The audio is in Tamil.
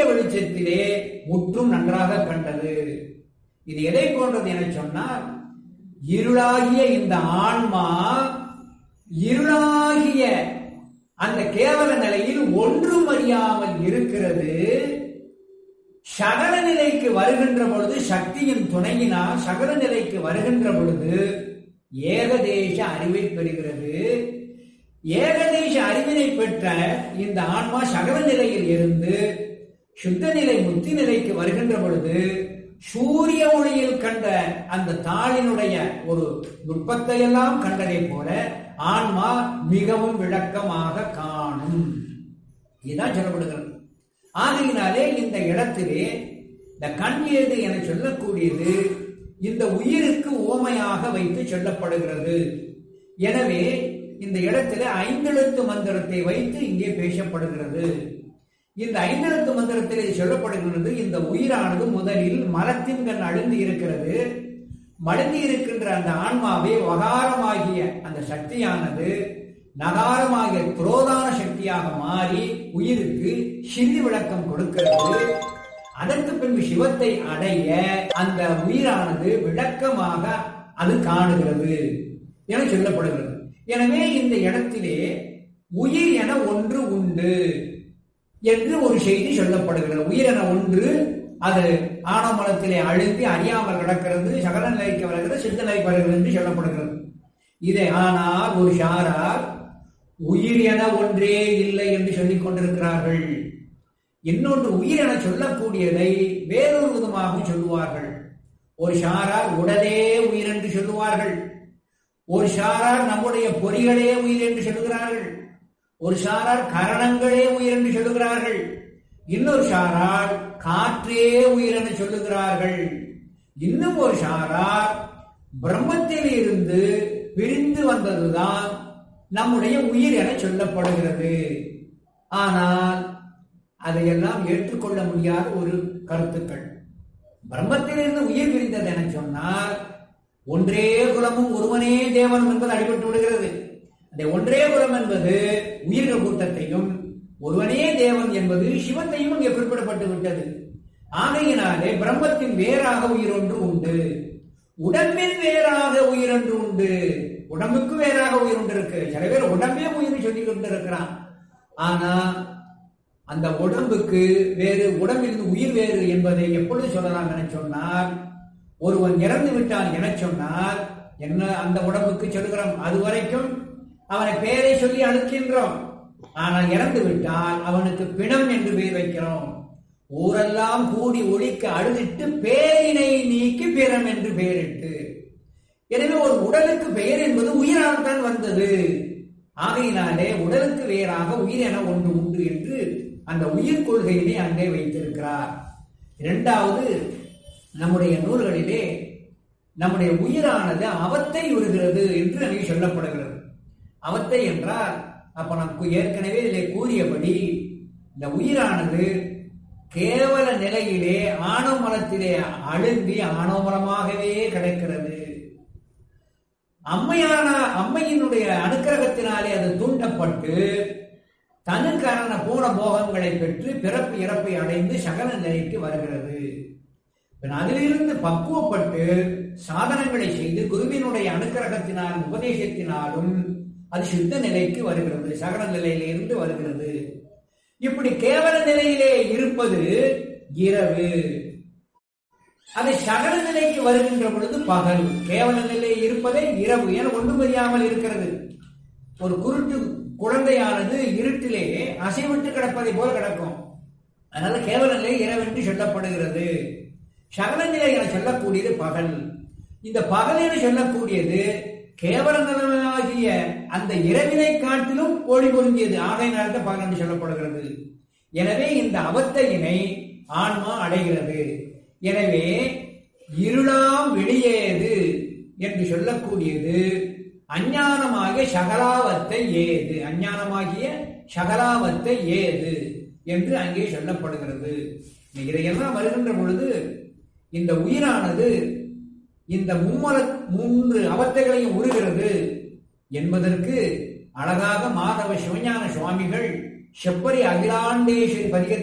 வெளிச்சத்திலே முற்றும் நன்றாக கண்டது இது எதை போன்றது என சொன்னால் இருளாகிய இந்த ஆன்மா இருளாகிய அந்த கேவல நிலையில் ஒன்றும் அறியாமல் இருக்கிறது சகல நிலைக்கு வருகின்ற பொழுது சக்தியின் துணையினால் சகல நிலைக்கு வருகின்ற பொழுது ஏகதேச அறிவை பெறுகிறது ஏகதேச அறிவினை பெற்ற இந்த ஆன்மா சகல நிலையில் இருந்து சுத்த நிலை முத்தி நிலைக்கு வருகின்ற பொழுது சூரிய ஒளியில் கண்ட அந்த தாளினுடைய ஒரு நுட்பத்தை எல்லாம் கண்டதை போல ஆன்மா மிகவும் விளக்கமாக காணும் இதுதான் சொல்லப்படுகிறது ஆகையினாலே இந்த இடத்திலே இந்த கண் ஏது என சொல்லக்கூடியது இந்த உயிருக்கு ஓமையாக வைத்து சொல்லப்படுகிறது எனவே இந்த இடத்திலே ஐந்தெழுத்து மந்திரத்தை வைத்து இங்கே பேசப்படுகிறது இந்த ஐந்தெழுத்து மந்திரத்தில் இது சொல்லப்படுகிறது இந்த உயிரானது முதலில் மரத்தின் கண் அழுந்து இருக்கிறது மழுந்தி இருக்கின்ற அந்த ஆன்மாவை வகாரமாகிய அந்த சக்தியானது நகாரமாகிய துரோதான சக்தியாக மாறி உயிருக்கு சிறி விளக்கம் கொடுக்கிறது அதற்கு பின்பு சிவத்தை அடைய அந்த உயிரானது விளக்கமாக அது காணுகிறது என சொல்லப்படுகிறது எனவே இந்த இடத்திலே உயிர் என ஒன்று உண்டு என்று ஒரு செய்தி சொல்லப்படுகிறது உயிர் என ஒன்று அது ஆணவமலத்திலே அழுந்தி அறியாமல் கிடக்கிறது சகல நிலைக்கு வருகிறது சித்த நிலைக்கு வருகிறது என்று சொல்லப்படுகிறது இதை ஆனால் ஒரு ஷாரார் உயிர் என ஒன்றே இல்லை என்று சொல்லிக் கொண்டிருக்கிறார்கள் இன்னொன்று உயிர் என சொல்லக்கூடியதை வேறொரு விதமாக சொல்லுவார்கள் ஒரு ஷாரார் உடலே உயிர் என்று சொல்லுவார்கள் ஒரு ஷாரார் நம்முடைய பொறிகளே உயிர் என்று சொல்லுகிறார்கள் ஒரு சாரார் கரணங்களே உயிர் என்று சொல்லுகிறார்கள் இன்னொரு சாரார் காற்றே உயிர் என்று சொல்லுகிறார்கள் இன்னும் ஒரு சாரார் பிரம்மத்தில் இருந்து பிரிந்து வந்ததுதான் நம்முடைய உயிர் என சொல்லப்படுகிறது ஆனால் அதையெல்லாம் ஏற்றுக்கொள்ள முடியாத ஒரு கருத்துக்கள் பிரம்மத்திலிருந்து உயிர் பிரிந்தது என சொன்னால் ஒன்றே குலமும் ஒருவனே தேவனும் என்பது அடிபட்டு விடுகிறது அந்த ஒன்றே குலம் என்பது உயிர்கள் கூட்டத்தையும் ஒருவனே தேவன் என்பது சிவத்தையும் இங்கே குறிப்பிடப்பட்டு விட்டது ஆகையினாலே பிரம்மத்தின் வேறாக உயிர் ஒன்று உண்டு உடம்பின் வேறாக உயிர் ஒன்று உண்டு உடம்புக்கு வேறாக உயிர் ஒன்று இருக்கு சில பேர் உடம்பே உயிர் சொல்லி கொண்டு இருக்கிறான் ஆனா அந்த உடம்புக்கு வேறு உடம்பிலிருந்து உயிர் வேறு என்பதை எப்பொழுது சொல்லலாம் என சொன்னால் ஒருவன் இறந்து விட்டான் என சொன்னால் என்ன அந்த உடம்புக்கு சொல்கிறோம் அது வரைக்கும் அவனை பெயரை சொல்லி அழைக்கின்றோம் ஆனால் இறந்து விட்டால் அவனுக்கு பிணம் என்று பெயர் வைக்கிறோம் ஊரெல்லாம் கூடி ஒழிக்க அழுதிட்டு பேரினை நீக்கி பிறம் என்று பெயரிட்டு எனவே ஒரு உடலுக்கு பெயர் என்பது உயிரால் தான் வந்தது ஆகையினாலே உடலுக்கு வேறாக உயிர் என ஒன்று உண்டு என்று அந்த உயிர் கொள்கையினை அங்கே வைத்திருக்கிறார் இரண்டாவது நம்முடைய நூல்களிலே நம்முடைய உயிரானது அவத்தை உறுகிறது என்று அங்கே சொல்லப்படுகிறது அவத்தை என்றால் அப்ப நமக்கு ஏற்கனவே இதில் கூறியபடி இந்த உயிரானது கேவல நிலையிலே ஆணவமலத்திலே அழுந்தி ஆணவமலமாகவே கிடைக்கிறது அம்மையான அம்மையினுடைய அனுக்கிரகத்தினாலே அது தூண்டப்பட்டு தனுக்காரண பூண போகங்களை பெற்று பிறப்பு இறப்பை அடைந்து சகல நிலைக்கு வருகிறது அதிலிருந்து பக்குவப்பட்டு சாதனங்களை செய்து குருவினுடைய அனுக்கிரகத்தினாலும் உபதேசத்தினாலும் அது சித்த நிலைக்கு வருகிறது சகல நிலையிலிருந்து வருகிறது இப்படி கேவல நிலையிலே இருப்பது இரவு அதை சகல நிலைக்கு வருகின்ற பொழுது பகல் கேவல நிலையில் இருப்பதே இரவு என ஒன்றும் தெரியாமல் இருக்கிறது ஒரு குருட்டு குழந்தையானது இருட்டிலே அசைவிட்டு கிடப்பதை போல கிடக்கும் அதனால கேவல நிலை இரவென்று சொல்லப்படுகிறது சகல நிலை என சொல்லக்கூடியது பகல் இந்த பகல் என சொல்லக்கூடியது கேவல நிலையாகிய அந்த இரவினை காட்டிலும் ஒளி பொருந்தியது ஆகை நேரத்தை பகல் என்று சொல்லப்படுகிறது எனவே இந்த அவத்தையினை ஆன்மா அடைகிறது எனவே இருளாம் வெளியேது என்று சொல்லக்கூடியது அஞ்ஞானமாகிய சகலாவத்தை ஏது அஞ்ஞானமாகிய சகலாவத்தை ஏது என்று அங்கே சொல்லப்படுகிறது இதையெல்லாம் வருகின்ற பொழுது இந்த உயிரானது இந்த மும்மல மூன்று அவத்தைகளையும் உருகிறது என்பதற்கு அழகாக மாதவ சிவஞான சுவாமிகள் செப்பரி அகிலாண்டேஸ்வரி பதிக